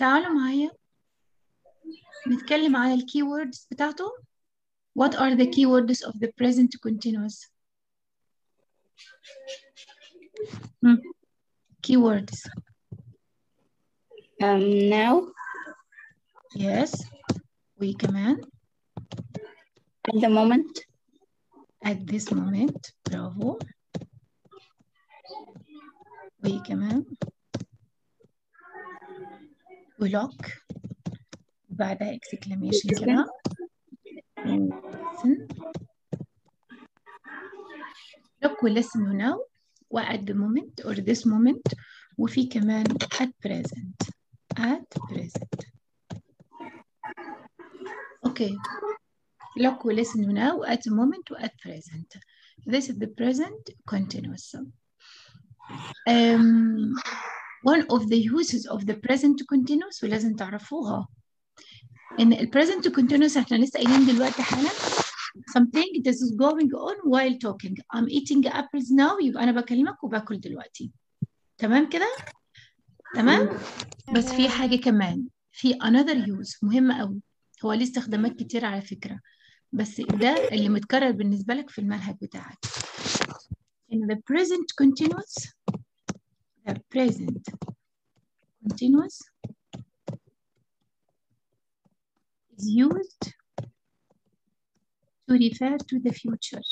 تعالوا معايا نتكلم على الكي ووردز بتاعته What are the keywords of the present continuous? Hmm. Keywords. Um, now, Yes. وكمان at the moment, at this moment. برافو. وكمان ولوك بعدها exclamation كده. listen. look ولisten now و at the moment or this moment وفي كمان at present at present okay look ولisten now at the moment و at present this is the present continuous um, one of the uses of the present continuous ولازم تعرفوها ان ال present continuous احنا لسه قايلين دلوقتي حالا something that is going on while talking I'm eating apples now يبقى انا بكلمك وباكل دلوقتي تمام كده تمام بس في حاجة كمان في another use مهمة قوي هو ليه استخدامات كتير على فكرة بس ده اللي متكرر بالنسبة لك في المنهج بتاعك in the present continuous the present continuous is used to refer to the future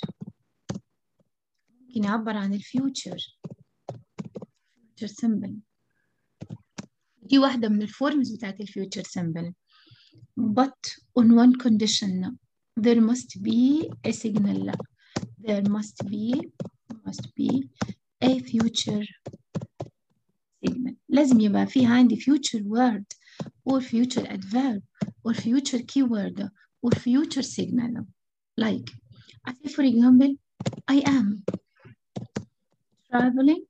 ممكن يعبر عن الفيوتشر future symbol دي واحدة من الفورمز بتاعت الفيوتشر symbol but on one condition there must be a signal there must be must be a future signal لازم يبقى في عندي future word or future adverb or future keyword or future signal like I say for example I am traveling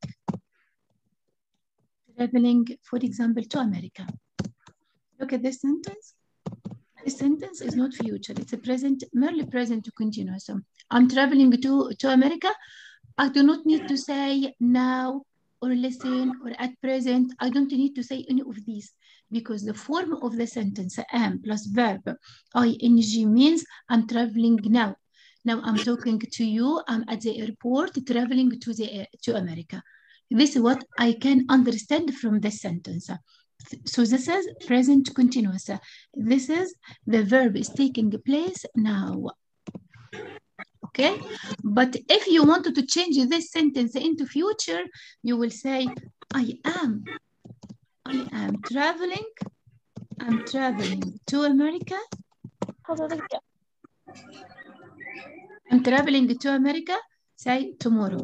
traveling for example to America look at this sentence this sentence is not future it's a present merely present continuous I'm traveling to to America I do not need to say now or listen or at present. I don't need to say any of these because the form of the sentence am plus verb ing means I'm traveling now. Now I'm talking to you. I'm at the airport traveling to the to America. This is what I can understand from this sentence. So this is present continuous. This is the verb is taking place now. Okay, but if you wanted to change this sentence into future, you will say, I am, I am traveling, I'm traveling to America, حضرتك I'm traveling to America, say tomorrow.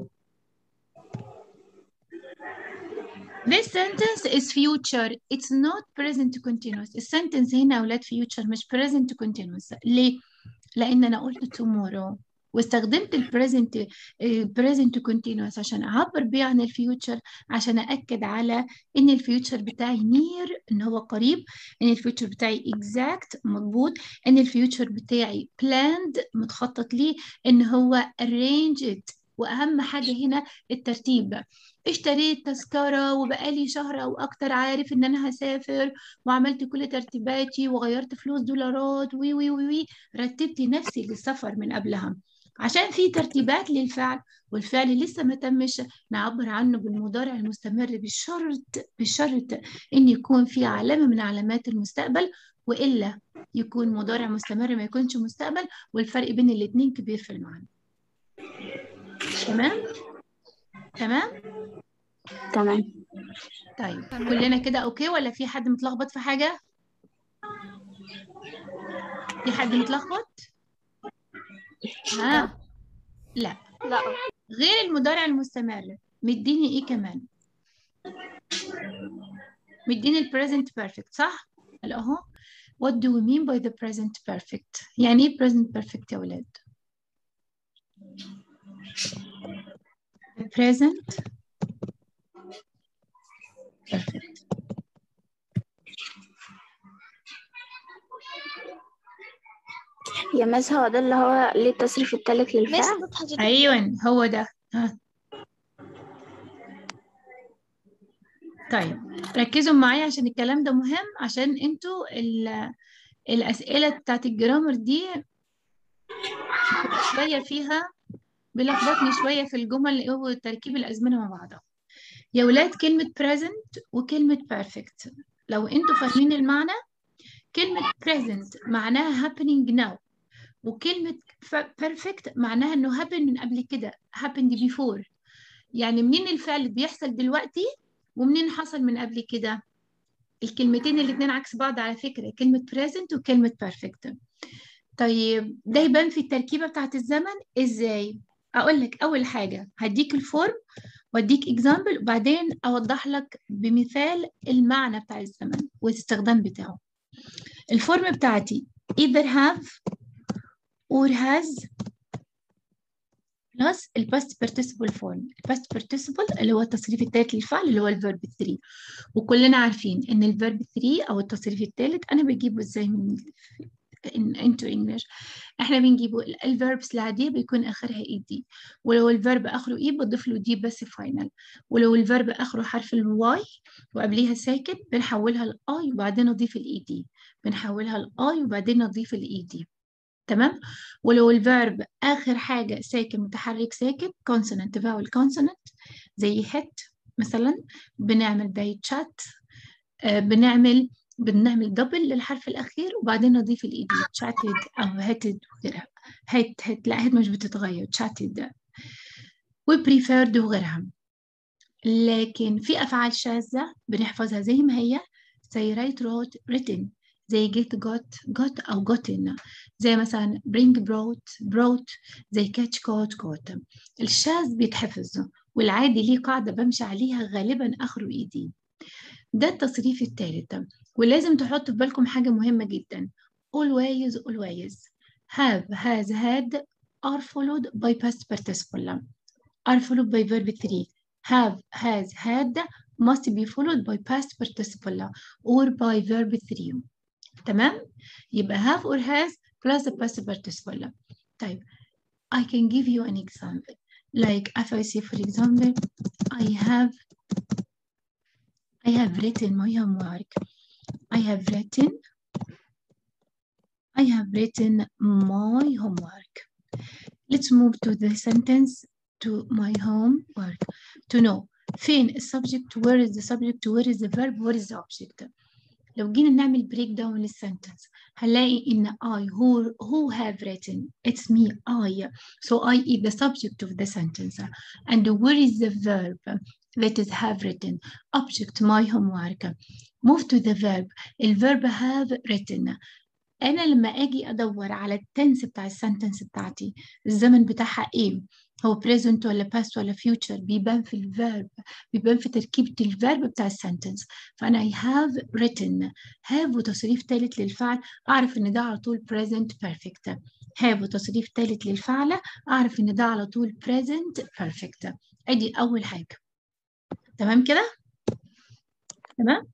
This sentence is future. It's not present continuous. السنتنس هنا أولاد future مش present continuous. ليه؟ لأن أنا قلت tomorrow. واستخدمت البريزنت present continuous عشان اعبر بيه عن الفيوتشر عشان ااكد على ان الفيوتشر بتاعي نير ان هو قريب ان الفيوتشر بتاعي exact مضبوط ان الفيوتشر بتاعي planned متخطط ليه ان هو arranged واهم حاجه هنا الترتيب اشتريت تذكره وبقالي شهر او اكتر عارف ان انا هسافر وعملت كل ترتيباتي وغيرت فلوس دولارات وي وي وي, وي. رتبت نفسي للسفر من قبلها عشان في ترتيبات للفعل والفعل لسه ما تمش نعبر عنه بالمضارع المستمر بالشرط بالشرط ان يكون في علامه من علامات المستقبل والا يكون مضارع مستمر ما يكونش مستقبل والفرق بين الاثنين كبير في المعنى تمام تمام تمام طيب كلنا كده اوكي ولا في حد متلخبط في حاجه في حد متلخبط ها لا لا غير المضارع المستمر مديني ايه كمان مديني ال present perfect صح قال اهو what do we mean by the present perfect يعني ايه present perfect يا ولاد the present perfect يا مس هو ده اللي هو ليه التصريف الثالث مس للفعل ضد حضرتك ايوه هو ده ها طيب ركزوا معايا عشان الكلام ده مهم عشان انتوا ال- الأسئلة بتاعت الجرامر دي شوية فيها بلخبطني شوية في الجمل وتركيب الأزمنة مع بعضها يا ولاد كلمة present وكلمة perfect لو انتوا فاهمين المعنى كلمة present معناها happening now وكلمة ف- perfect معناها انه happen من قبل كده happened before يعني منين الفعل اللي بيحصل دلوقتي ومنين حصل من قبل كده الكلمتين الاتنين عكس بعض على فكرة كلمة present وكلمة perfect طيب ده يبان في التركيبة بتاعت الزمن ازاي اقول لك اول حاجة هديك الفورم واديك example وبعدين اوضح لك بمثال المعنى بتاع الزمن والاستخدام بتاعه الفورم بتاعتي either have or has بلس الباست participle form الباست participle اللي هو التصريف الثالث للفعل اللي هو الفيرب 3 وكلنا عارفين ان الفيرب 3 او التصريف الثالث انا بجيبه ازاي من into English احنا بنجيبه الفيربس العادية بيكون اخرها اي دي ولو الفيرب اخره اي بضيف له دي بس فاينل ولو الفيرب اخره حرف الواي وقبليها ساكن بنحولها لاي وبعدين نضيف الاي دي بنحولها لاي وبعدين نضيف الاي دي تمام ولو الفيرب اخر حاجه ساكن متحرك ساكن consonant vowel consonant زي hit مثلا بنعمل باي chat آه بنعمل بنعمل دبل للحرف الاخير وبعدين نضيف الاي دي chatted او هيتد وغيرها هيت هيت لا هيت مش بتتغير chatted وبريفيرد وغيرها لكن في افعال شاذه بنحفظها زي ما هي زي write wrote written زي get got got أو gotten زي مثلا bring brought brought زي catch caught caught الشاذ بيتحفظ والعادي ليه قاعدة بمشي عليها غالبا آخره إيدي ده التصريف الثالث ولازم تحطوا في بالكم حاجة مهمة جدا always always have has had are followed by past participle are followed by verb 3 have has had must be followed by past participle or by verb 3 تمام يبقى have or has plus the past participle طيب I can give you an example like if I say for example I have I have written my homework I have written I have written my homework let's move to the sentence to my homework to know فين السبجect where is the subject where is the verb where is the object لو جينا نعمل بريك داون للسنتنس هنلاقي إن I who, who have written it's me I so I is the subject of the sentence and where is the verb that is have written object my homework move to the verb الverb have written أنا لما أجي أدور على التنس بتاع السنتنس بتاعتي الزمن بتاعها إيه هو present ولا past ولا future بيبان في الفيرب بيبان في تركيبة الفيرب بتاع السنتنس فأنا I have written have وتصريف ثالث للفعل أعرف إن ده على طول present perfect have وتصريف ثالث للفعل أعرف إن ده على طول present perfect أدي أول حاجة تمام كده؟ تمام؟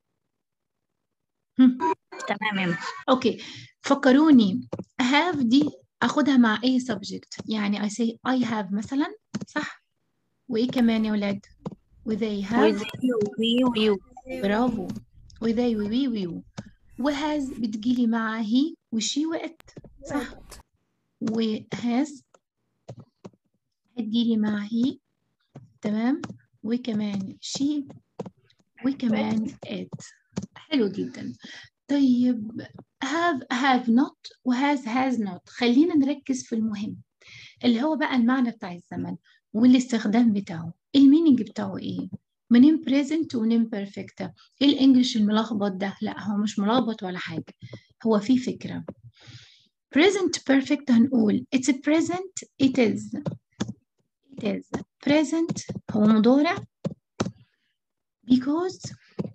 هم. تمام يا مس. اوكي فكروني have دي اخدها مع اي subject يعني I say I have مثلا صح وايه كمان يا ولاد و they have with you we you برافو و they و we و you و has بتجيلي مع he و she و it صح و has هتجيلي مع he تمام وكمان she وكمان it حلو جدا طيب have have not و has has not خلينا نركز في المهم اللي هو بقى المعنى بتاع الزمن والاستخدام بتاعه المينينج بتاعه ايه منين present ومنين perfect ايه الانجليش الملخبط ده لا هو مش ملخبط ولا حاجة هو في فكرة present perfect هنقول it's present it is it is present هو مضارع because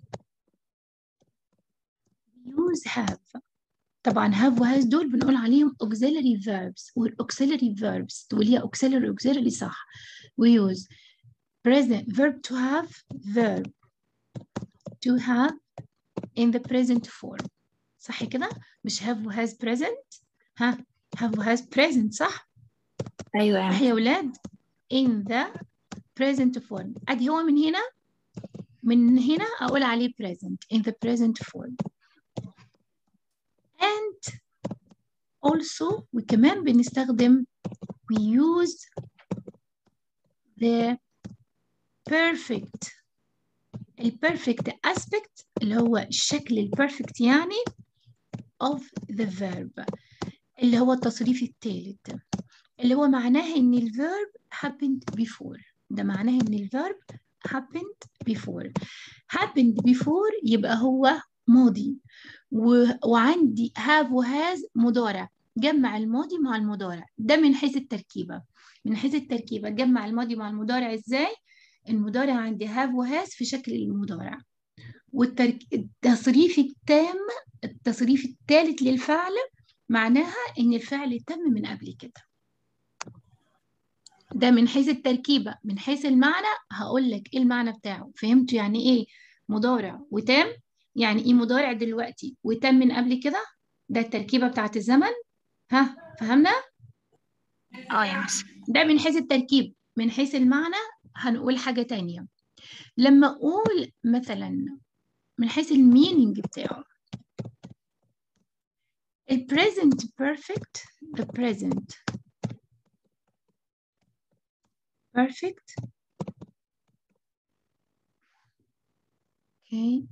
use have طبعا have و has دول بنقول عليهم auxiliary verbs والauxiliary verbs تقول لي auxiliary auxiliary صح we use present verb to have verb to have in the present form صح كده مش have و has present ها have و has present صح ايوه يا صح يا ولاد in the present form ادي هو من هنا من هنا أقول عليه present in the present form and also وكمان بنستخدم we use the perfect ال perfect aspect اللي هو الشكل ال perfect يعني of the verb اللي هو التصريف الثالث اللي هو معناه ان ال verb happened before ده معناه ان ال verb happened before happened before يبقى هو ماضي و... وعندي have و has مضارع جمع الماضي مع المضارع ده من حيث التركيبة من حيث التركيبة جمع الماضي مع المضارع ازاي المضارع عندي have و has في شكل المضارع والتصريف التام التصريف الثالث للفعل معناها ان الفعل تم من قبل كده ده من حيث التركيبة من حيث المعنى هقول لك ايه المعنى بتاعه فهمتوا يعني ايه مضارع وتام يعني ايه مضارع دلوقتي وتم من قبل كده ده التركيبة بتاعت الزمن ها فهمنا اه يا مس ده من حيث التركيب من حيث المعنى هنقول حاجة تانية لما أقول مثلا من حيث المينينج بتاعه ال present perfect the present perfect okay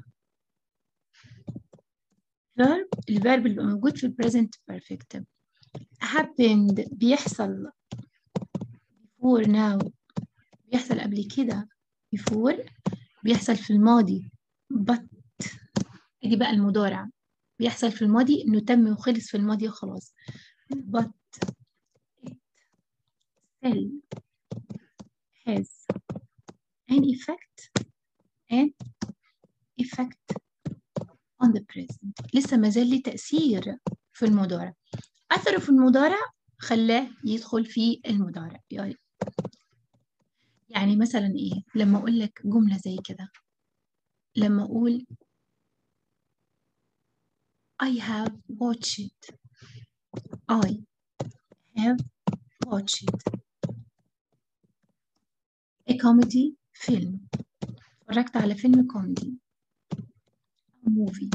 verb الفيرب اللي بيبقى موجود في ال present perfect happened بيحصل before now بيحصل قبل كده before بيحصل في الماضي but دي بقى المضارع بيحصل في الماضي انه تم وخلص في الماضي وخلاص but it still has an effect an effect on the present لسه ما زال ليه تأثير في المضارع أثره في المضارع خلاه يدخل في المضارع يعني يعني مثلا ايه لما اقول لك جملة زي كده لما اقول I have watched I have watched a comedy film اتفرجت على فيلم كوميدي موفي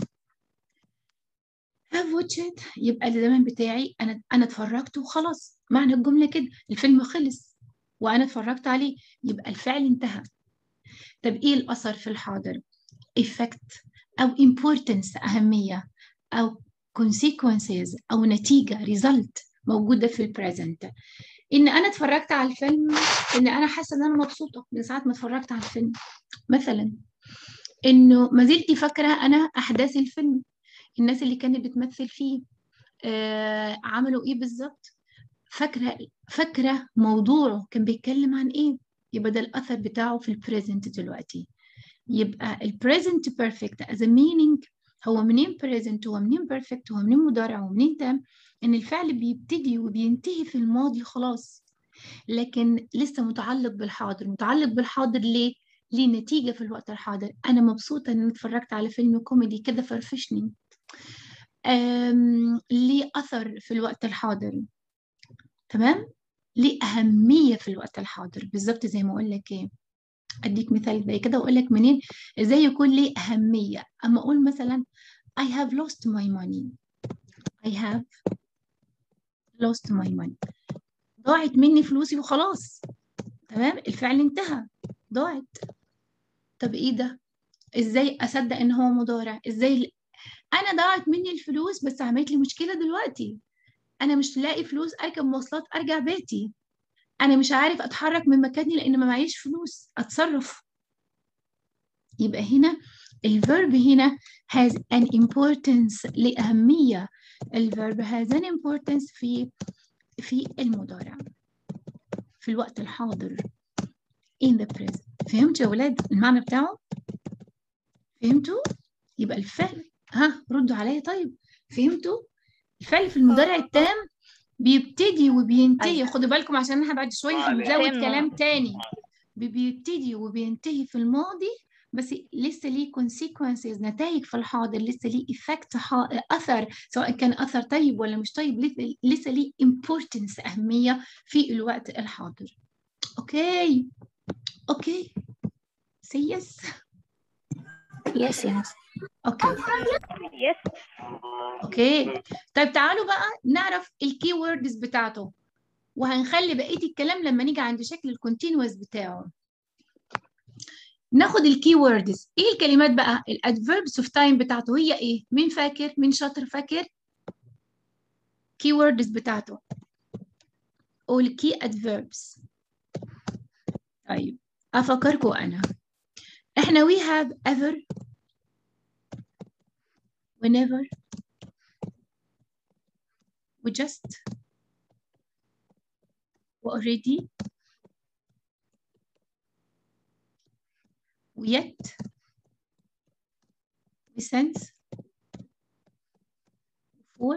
have watched يبقى الزمن بتاعي انا انا اتفرجت وخلاص معنى الجملة كده الفيلم خلص وانا اتفرجت عليه يبقى الفعل انتهى طب ايه الاثر في الحاضر effect او importance اهميه او consequences او نتيجه result موجوده في البريزنت ان انا اتفرجت على الفيلم ان انا حاسه ان انا مبسوطه من ساعه ما اتفرجت على الفيلم مثلا انه ما زلت فاكره انا احداث الفيلم الناس اللي كانت بتمثل فيه آه عملوا ايه بالظبط فاكره فاكره موضوعه كان بيتكلم عن ايه يبقى ده الاثر بتاعه في البريزنت دلوقتي يبقى البريزنت بيرفكت از meaning هو منين present هو منين perfect هو منين مضارع ومنين تام ان الفعل بيبتدي وبينتهي في الماضي خلاص لكن لسه متعلق بالحاضر متعلق بالحاضر ليه ليه نتيجة في الوقت الحاضر أنا مبسوطة إن اتفرجت على فيلم كوميدي كده فرفشني أم... ليه أثر في الوقت الحاضر تمام ليه أهمية في الوقت الحاضر بالظبط زي ما أقول لك إيه أديك مثال زي كده وأقول لك منين إزاي يكون ليه أهمية أما أقول مثلا I have lost my money I have lost my money ضاعت مني فلوسي وخلاص تمام الفعل انتهى ضاعت طب ايه ده ازاي اصدق ان هو مضارع ازاي انا ضاعت مني الفلوس بس عملت لي مشكله دلوقتي انا مش لاقي فلوس اركب مواصلات ارجع بيتي انا مش عارف اتحرك من مكاني لان ما معيش فلوس اتصرف يبقى هنا الفيرب هنا has an importance لأهمية الفيرب has an importance في في المضارع في الوقت الحاضر in the present فهمتوا يا ولاد المعنى بتاعه فهمتوا يبقى الفعل ها ردوا عليا طيب فهمتوا الفعل في المضارع التام بيبتدي وبينتهي أيوة. خدوا بالكم عشان احنا بعد شويه آه، هنزود فهمنا. كلام تاني بي- بيبتدي وبينتهي في الماضي بس لسه ليه consequences نتائج في الحاضر لسه ليه effect حا- اثر سواء كان اثر طيب ولا مش طيب لسه- لسه ليه importance اهميه في الوقت الحاضر اوكي اوكي say yes يس يس اوكي يس اوكي طيب تعالوا بقى نعرف الكي ووردز بتاعته وهنخلي بقيه الكلام لما نيجي عند شكل الكونتينوس بتاعه ناخد الكي ووردز ايه الكلمات بقى الادفيربس اوف تايم بتاعته هي ايه مين فاكر مين شاطر فاكر كي ووردز بتاعته او الكي ادفيربس طيب افكركم انا احنا we have ever whenever we just we already we yet we since for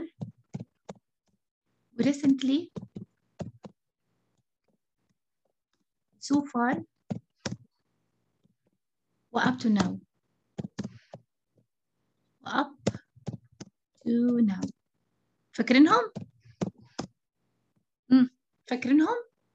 we recently so far و up to now و up to now فاكرينهم؟ مم. فاكرينهم؟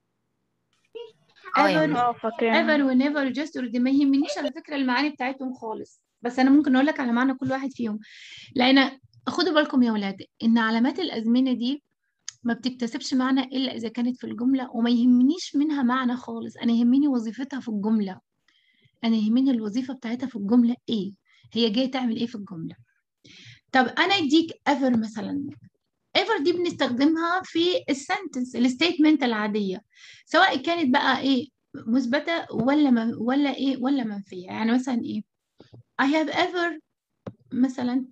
اه يا ever اه فاكرين ever whenever just already ما يهمنيش على فكرة المعاني بتاعتهم خالص بس أنا ممكن أقول لك على معنى كل واحد فيهم لأن خدوا بالكم يا ولاد إن علامات الأزمنة دي ما بتكتسبش معنى إلا إذا كانت في الجملة وما يهمنيش منها معنى خالص أنا يهمني وظيفتها في الجملة أنا يهمني الوظيفة بتاعتها في الجملة إيه هي جاية تعمل إيه في الجملة طب أنا أديك ever مثلا ever دي بنستخدمها في السنتنس الستيتمنت العادية سواء كانت بقى إيه مثبتة ولا من ولا إيه ولا منفية يعني مثلا إيه I have ever مثلا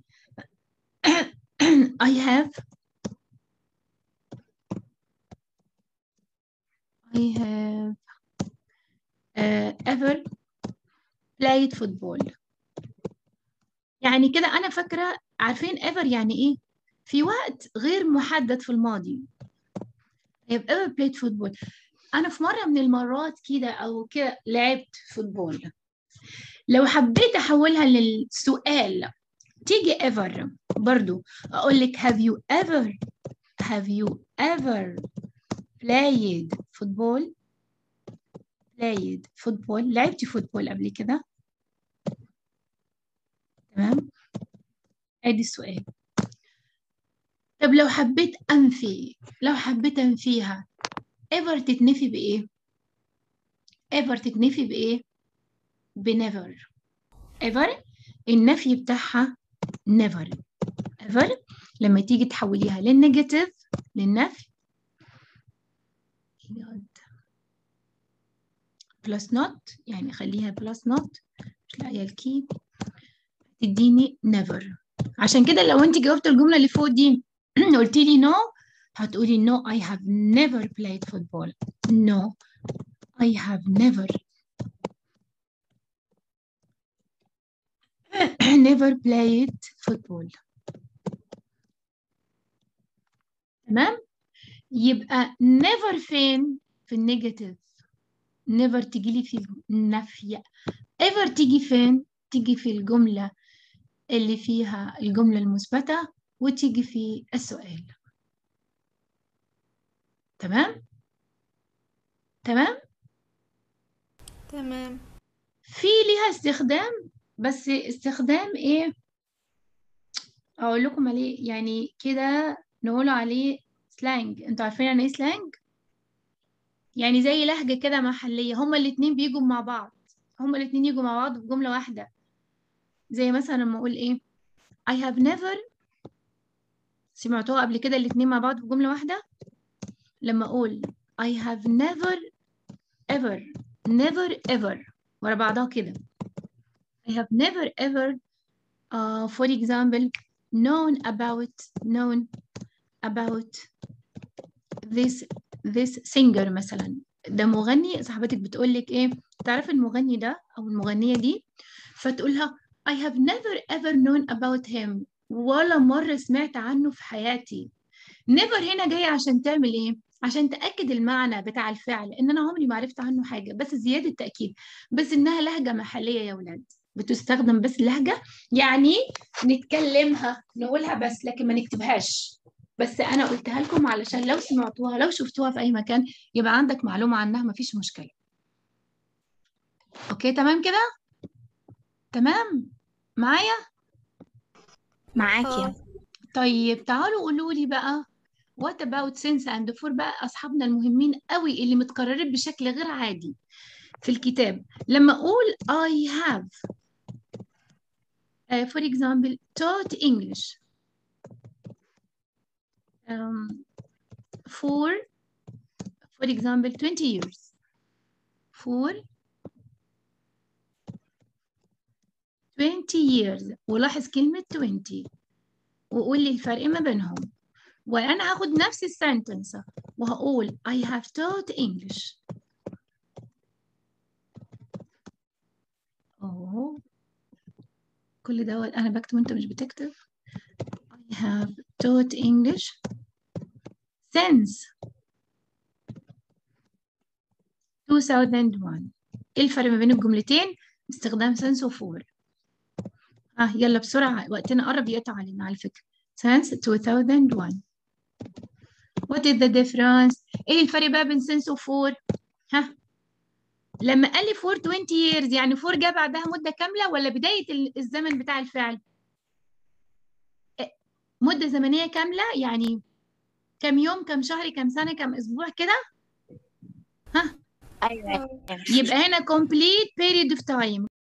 I have I have uh, ever played football يعني كده أنا فاكرة عارفين ever يعني إيه؟ في وقت غير محدد في الماضي I have ever played football أنا في مرة من المرات كده أو كده لعبت فوتبول لو حبيت أحولها للسؤال تيجي ever برضو أقول لك have you ever have you ever played football played football لعبتي فوتبول قبل كده تمام ادي السؤال طب لو حبيت انفي لو حبيت انفيها ever تتنفي بايه ever تتنفي بايه بnever ever النفي بتاعها never ever لما تيجي تحوليها للنيجاتيف للنفي بلس نوت يعني خليها بلس نوت مش لاقيه الكي تديني never عشان كده لو انت جاوبت الجمله اللي فوق دي قلتي لي no هتقولي no I have never played football no I have never never played football تمام يبقى never فين في النيجاتيف never تيجي لي في النفي ever تيجي فين تيجي في الجملة اللي فيها الجملة المثبتة وتيجي في السؤال تمام تمام تمام في ليها استخدام بس استخدام ايه اقول لكم عليه يعني كده نقول عليه سلانج انتوا عارفين يعني ايه سلانج يعني زي لهجة كده محلية هما الاتنين بيجوا مع بعض هما الاتنين يجوا مع بعض في جملة واحدة زي مثلا لما اقول ايه I have never سمعتوها قبل كده الاتنين مع بعض في جملة واحدة لما اقول I have never ever never ever ورا بعضها كده I have never ever uh, for example known about known about this this singer مثلا ده مغني صاحبتك بتقول لك ايه تعرف المغني ده او المغنيه دي فتقولها I have never ever known about him ولا مرة سمعت عنه في حياتي never هنا جاية عشان تعمل ايه عشان تأكد المعنى بتاع الفعل ان انا عمري ما عرفت عنه حاجة بس زيادة تأكيد بس انها لهجة محلية يا ولاد بتستخدم بس لهجة يعني نتكلمها نقولها بس لكن ما نكتبهاش بس انا قلتها لكم علشان لو سمعتوها لو شفتوها في اي مكان يبقى عندك معلومة عنها مفيش مشكلة اوكي تمام كده تمام معايا معاكي طيب تعالوا قولوا لي بقى what about since and for بقى أصحابنا المهمين قوي اللي متكررين بشكل غير عادي في الكتاب لما أقول I have uh, for example taught English um, for for example 20 years for 20 years ولاحظ كلمة 20 وقول لي الفرق ما بينهم وأنا هاخد نفس السنتنس وهقول I have taught English أوه كل ده أنا بكتب وأنت مش بتكتب I have taught English since 2001 إيه الفرق ما بين الجملتين باستخدام since و for ها يلا بسرعة وقتنا قرب يقطع علينا على فكرة since 2001 what is the difference ايه الفرق بقى بين since و for ها لما قال لي for 20 years يعني for جه بعدها مدة كاملة ولا بداية الزمن بتاع الفعل مدة زمنية كاملة يعني كم يوم كم شهر كم سنة كم أسبوع كده ها ايوه يبقى هنا complete period of time